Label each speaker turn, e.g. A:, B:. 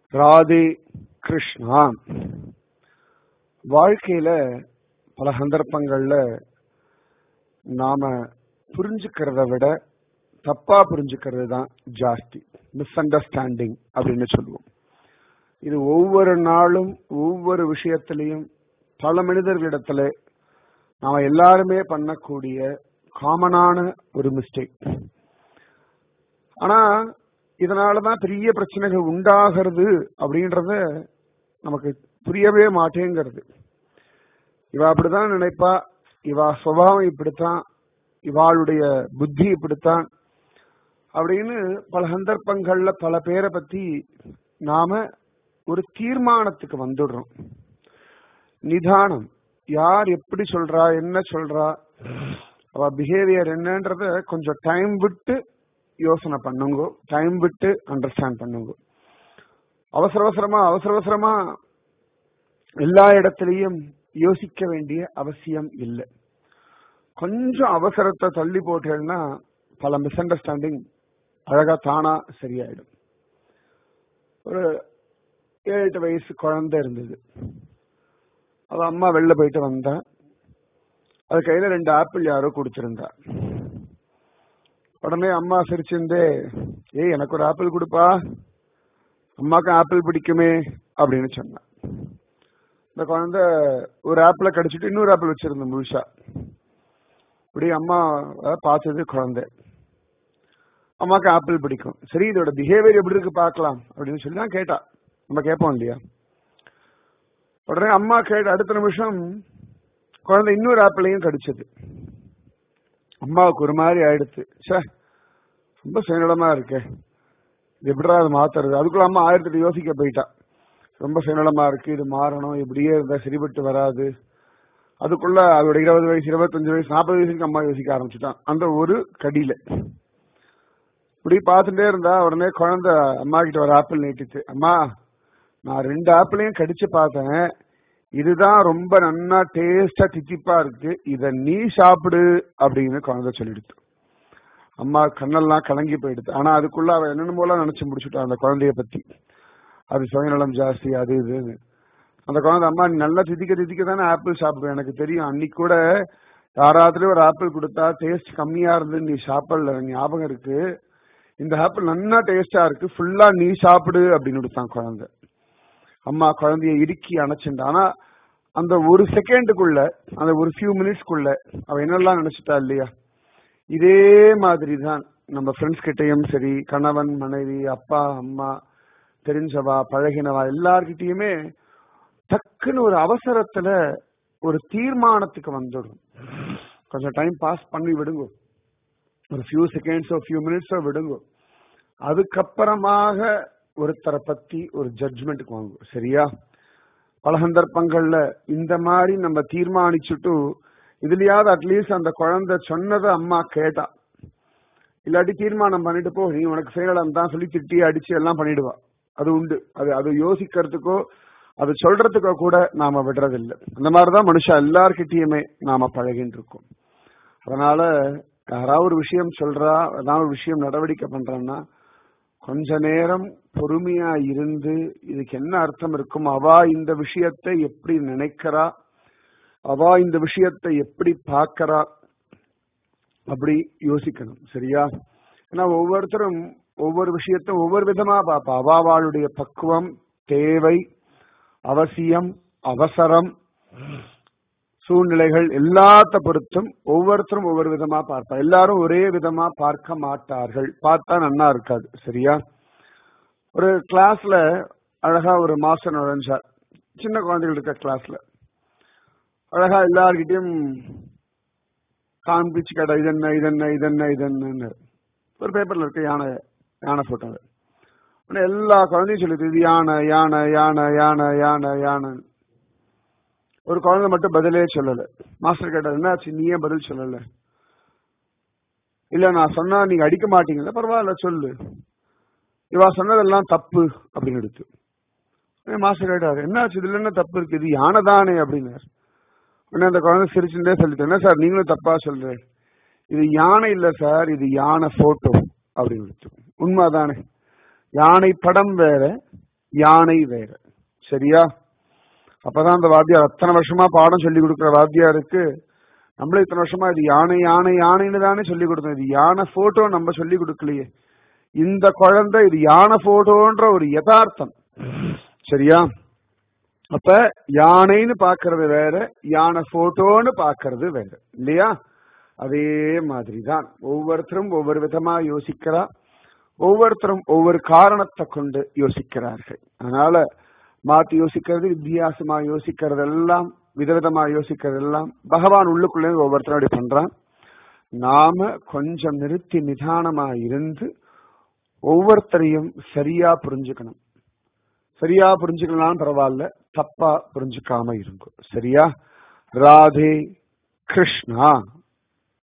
A: ராதே கிருஷ்ணா வாழ்க்கையில பல சந்தர்ப்பங்கள்ல நாம புரிஞ்சுக்கிறத விட தப்பா புரிஞ்சுக்கிறது தான் ஜாஸ்தி மிஸ் அண்டர்ஸ்டாண்டிங் அப்படின்னு சொல்லுவோம் இது ஒவ்வொரு நாளும் ஒவ்வொரு விஷயத்திலையும் பல மனிதர்களிடத்துல நாம எல்லாருமே பண்ணக்கூடிய காமனான ஒரு மிஸ்டேக் ஆனா இதனாலதான் பெரிய பிரச்சனைகள் உண்டாகிறது அப்படின்றத நமக்கு புரியவே மாட்டேங்கிறது இவ அப்படிதான் நினைப்பா இவா சுபாவம் இப்படித்தான் இவாளுடைய புத்தி இப்படித்தான் அப்படின்னு பல சந்தர்ப்பங்கள்ல பல பேரை பத்தி நாம ஒரு தீர்மானத்துக்கு வந்துடுறோம் நிதானம் யார் எப்படி சொல்றா என்ன சொல்றா அவ பிஹேவியர் என்னன்றத கொஞ்சம் டைம் விட்டு யோசனை பண்ணுங்க டைம் விட்டு அண்டர்ஸ்டாண்ட் பண்ணுங்க அவசர அவசரமா அவசர அவசரமா எல்லா இடத்துலயும் யோசிக்க வேண்டிய அவசியம் இல்லை கொஞ்சம் அவசரத்தை தள்ளி போட்டேன்னா பல மிஸ் அண்டர்ஸ்டாண்டிங் அழகா தானா சரியாயிடும் ஒரு ஏழு எட்டு வயசு குழந்தை இருந்தது அவ அம்மா வெளில போயிட்டு வந்தா அது கையில ரெண்டு ஆப்பிள் யாரோ கொடுத்திருந்தா உடனே அம்மா சிரிச்சிருந்தே ஏய் எனக்கு ஒரு ஆப்பிள் கொடுப்பா அம்மாக்கு ஆப்பிள் பிடிக்குமே அப்படின்னு சொன்னா இந்த குழந்தை ஒரு ஆப்பிள கடிச்சிட்டு இன்னொரு ஆப்பிள் வச்சிருந்த முழுசா இப்படி அம்மா பார்த்தது குழந்தை அம்மாக்கு ஆப்பிள் பிடிக்கும் சரி இதோட பிஹேவியர் எப்படி இருக்கு பார்க்கலாம் அப்படின்னு சொல்லி தான் கேட்டா நம்ம கேட்போம் இல்லையா உடனே அம்மா கேட்ட அடுத்த நிமிஷம் குழந்தை இன்னொரு ஆப்பிளையும் கடிச்சது அம்மாவுக்கு ஒரு மாதிரி ஆயிடுச்சு சே ரொம்ப சுயநலமா இருக்கே இது எப்படிடா அது மாத்துறது அதுக்குள்ள அம்மா ஆயிரத்தி யோசிக்க போயிட்டா ரொம்ப சுயநலமா இருக்கு இது மாறணும் இப்படியே இருந்தா சரிபட்டு வராது அதுக்குள்ள அதோட இருபது வயசு இருபத்தஞ்சு வயசு நாற்பது வயசுக்கு அம்மா யோசிக்க ஆரம்பிச்சுட்டான் அந்த ஒரு கடியில இப்படி பார்த்துட்டே இருந்தா உடனே குழந்தை அம்மா கிட்ட ஒரு ஆப்பிள் நீட்டுச்சு அம்மா நான் ரெண்டு ஆப்பிளையும் கடிச்சு பார்த்தேன் இதுதான் ரொம்ப நன்னா டேஸ்டா தித்திப்பா இருக்கு இத நீ சாப்பிடு அப்படின்னு குழந்தை சொல்லிடுச்சு அம்மா கண்ணெல்லாம் கலங்கி போயிடுது ஆனா அதுக்குள்ள அவ என்னென்னமோலாம் நினைச்சு முடிச்சுட்டா அந்த குழந்தைய பத்தி அது சுயநலம் ஜாஸ்தி அது இதுன்னு அந்த குழந்தை அம்மா நீ நல்லா திதிக்க திதிக்க தானே ஆப்பிள் சாப்பிடுவேன் எனக்கு தெரியும் அன்னைக்கு கூட யாராவது ஒரு ஆப்பிள் கொடுத்தா டேஸ்ட் கம்மியா இருந்து நீ சாப்பிடல ஞாபகம் இருக்கு இந்த ஆப்பிள் நல்லா டேஸ்டா இருக்கு ஃபுல்லா நீ சாப்பிடு அப்படின்னு கொடுத்தான் குழந்தை அம்மா குழந்தைய இறுக்கி அணைச்சுண்டா ஆனா அந்த ஒரு செகண்டுக்குள்ள அந்த ஒரு ஃபியூ மினிட்ஸ்க்குள்ள அவ என்னெல்லாம் நினைச்சிட்டா இல்லையா இதே மாதிரி தான் நம்ம ஃப்ரெண்ட்ஸ் கிட்டயும் சரி கணவன் மனைவி அப்பா அம்மா தெரிஞ்சவா பழகினவா எல்லார்கிட்டயுமே டக்குன்னு ஒரு அவசரத்துல ஒரு தீர்மானத்துக்கு வந்துடும் கொஞ்சம் டைம் பாஸ் பண்ணி விடுங்க ஒரு ஃபியூ செகண்ட்ஸோ ஃபியூ மினிட்ஸோ விடுங்க அதுக்கப்புறமாக ஒருத்தரை பத்தி ஒரு ஜட்ஜ்மெண்ட்டுக்கு வாங்குவோம் சரியா பல சந்தர்ப்பங்கள்ல இந்த மாதிரி நம்ம தீர்மானிச்சுட்டு இதுலயாவது அட்லீஸ்ட் அந்த குழந்தை சொன்னதை அம்மா கேட்டா இல்லாட்டி தீர்மானம் பண்ணிட்டு போ நீ உனக்கு செயலம் தான் சொல்லி திட்டி அடிச்சு எல்லாம் பண்ணிடுவா அது உண்டு அது அது யோசிக்கிறதுக்கோ அது சொல்றதுக்கோ கூட நாம விடுறதில்லை அந்த மாதிரிதான் மனுஷன் எல்லார்கிட்டயுமே நாம பழகின்னு இருக்கோம் அதனால யாராவது ஒரு விஷயம் சொல்றா ஏதாவது ஒரு விஷயம் நடவடிக்கை பண்றான்னா கொஞ்ச நேரம் பொறுமையா இருந்து இதுக்கு என்ன அர்த்தம் இருக்கும் அவா இந்த விஷயத்தை எப்படி நினைக்கிறா அவா இந்த விஷயத்தை எப்படி பார்க்கறா அப்படி யோசிக்கணும் சரியா ஏன்னா ஒவ்வொருத்தரும் ஒவ்வொரு விஷயத்த ஒவ்வொரு விதமா பார்ப்பா அவாவாளுடைய பக்குவம் தேவை அவசியம் அவசரம் சூழ்நிலைகள் எல்லாத்த பொறுத்தும் ஒவ்வொருத்தரும் ஒவ்வொரு விதமா பார்ப்பா எல்லாரும் ஒரே விதமா பார்க்க மாட்டார்கள் பார்த்தா நன்னா இருக்காது சரியா ஒரு கிளாஸ்ல அழகா ஒரு மாஸ்டர் நுழைஞ்சார் சின்ன குழந்தைகள் இருக்க கிளாஸ்ல அழகா எல்லார்கிட்டயும் காண்பிச்சு கேட்டா இதென்ன இதென்ன இதென்ன இதென்னு ஒரு பேப்பர்ல இருக்க யானை யானை போட்டோ உடனே எல்லா குழந்தையும் சொல்லுது இது யானை யானை யானை யானை யானை யானை ஒரு குழந்தை மட்டும் பதிலே சொல்லல மாஸ்டர் கேட்டார் என்னாச்சு நீ ஏன் பதில் சொல்லல இல்ல நான் சொன்னா நீங்க அடிக்க மாட்டீங்கல்ல பரவாயில்ல சொல்லு இவா சொன்னதெல்லாம் தப்பு அப்படின்னு எடுத்து மாஸ்டர் கேட்டாரு என்னாச்சு இதுல என்ன தப்பு இருக்கு இது யானை தானே அப்படின்னாரு உடனே அந்த குழந்தை சிரிச்சுட்டே சொல்லிட்டு என்ன சார் நீங்களும் தப்பா சொல்றேன் இது யானை இல்ல சார் இது யானை போட்டோ அப்படின்னு உண்மைதானே யானை படம் வேற யானை வேற சரியா அப்பதான் அந்த வாத்தியார் அத்தனை வருஷமா பாடம் சொல்லி கொடுக்குற வாத்தியாருக்கு நம்மளே இத்தனை வருஷமா இது யானை யானை யானைன்னு தானே சொல்லி கொடுத்தோம் இது யானை போட்டோ நம்ம சொல்லி கொடுக்கலையே இந்த குழந்தை இது யானை போட்டோன்ற ஒரு யதார்த்தம் சரியா அப்ப யானைன்னு பாக்குறது வேற யானை போட்டோன்னு பாக்குறது வேற இல்லையா அதே மாதிரிதான் ஒவ்வொருத்தரும் ஒவ்வொரு விதமா யோசிக்கிறா ஒவ்வொருத்தரும் ஒவ்வொரு காரணத்தை கொண்டு யோசிக்கிறார்கள் அதனால மாத்தி யோசிக்கிறது வித்தியாசமா யோசிக்கிறது எல்லாம் விதவிதமா யோசிக்கிறது எல்லாம் பகவான் உள்ளுக்குள்ளே ஒவ்வொருத்தரும் அப்படி பண்றான் நாம கொஞ்சம் நிறுத்தி நிதானமா இருந்து ஒவ்வொருத்தரையும் சரியா புரிஞ்சுக்கணும் சரியா புரிஞ்சுக்கலாம் பரவாயில்ல தப்பா புரிஞ்சுக்காம இருக்கும் சரியா ராதே கிருஷ்ணா